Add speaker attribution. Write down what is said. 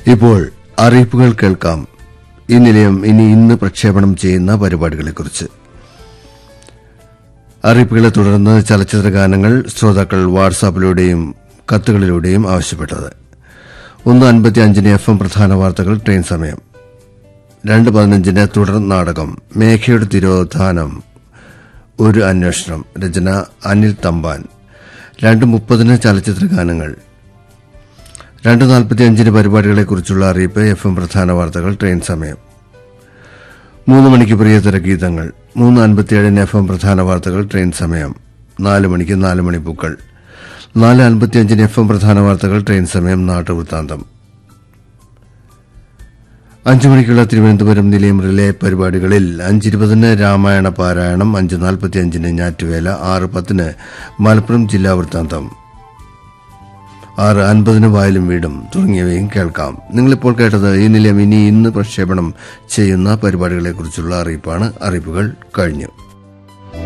Speaker 1: ഇപ്പോൾ അറിയിപ്പുകൾ കേൾക്കാം ഈ നിലയം ഇനി ഇന്ന് പ്രക്ഷേപണം ചെയ്യുന്ന പരിപാടികളെക്കുറിച്ച് അറിയിപ്പുകളെ തുടർന്ന് ചലച്ചിത്ര ഗാനങ്ങൾ ശ്രോതാക്കൾ വാട്സാപ്പിലൂടെയും കത്തുകളിലൂടെയും ആവശ്യപ്പെട്ടത് ഒന്ന് അൻപത്തി അഞ്ചിന് എഫ് എം പ്രധാന വാർത്തകൾ ട്രെയിൻ സമയം രണ്ട് പതിനഞ്ചിന് തുടർ നാടകം മേഘയുടെ തിരോധാനം ഒരു അന്വേഷണം രചന അനിൽ തമ്പാൻ രണ്ട് മുപ്പതിന് ചലച്ചിത്ര ഗാനങ്ങൾ രണ്ട് നാൽപ്പത്തി അഞ്ചിന് പരിപാടികളെക്കുറിച്ചുള്ള അറിയിപ്പ് എഫ് എം പ്രധാന വാർത്തകൾ ട്രെയിൻ സമയം മൂന്ന് മണിക്ക് പ്രിയതര ഗീതങ്ങൾ മൂന്ന് അൻപത്തിയേഴിന് എഫ് എം പ്രധാന വാർത്തകൾ ട്രെയിൻ സമയം നാല് മണിക്ക് നാല് മണിപ്പൂക്കൾ നാല് അൻപത്തിയഞ്ചിന് എഫ് എം പ്രധാന വാർത്തകൾ ട്രെയിൻ സമയം നാട്ടുവൃത്താന്തം അഞ്ചു മണിക്കുള്ള തിരുവനന്തപുരം നിലയം റിലേ പരിപാടികളിൽ അഞ്ചിരുപതിന് രാമായണ പാരായണം അഞ്ച് നാൽപ്പത്തിയഞ്ചിന് ഞാറ്റുവേല ആറ് പത്തിന് മലപ്പുറം ജില്ലാ വൃത്താന്തം ആറ് അൻപതിന് വായലും വീടും തുടങ്ങിയവയും കേൾക്കാം നിങ്ങളിപ്പോൾ കേട്ടത് ഈ നിലയം ഇനി ഇന്ന് പ്രക്ഷേപണം ചെയ്യുന്ന പരിപാടികളെക്കുറിച്ചുള്ള അറിയിപ്പാണ് അറിയിപ്പുകൾ കഴിഞ്ഞു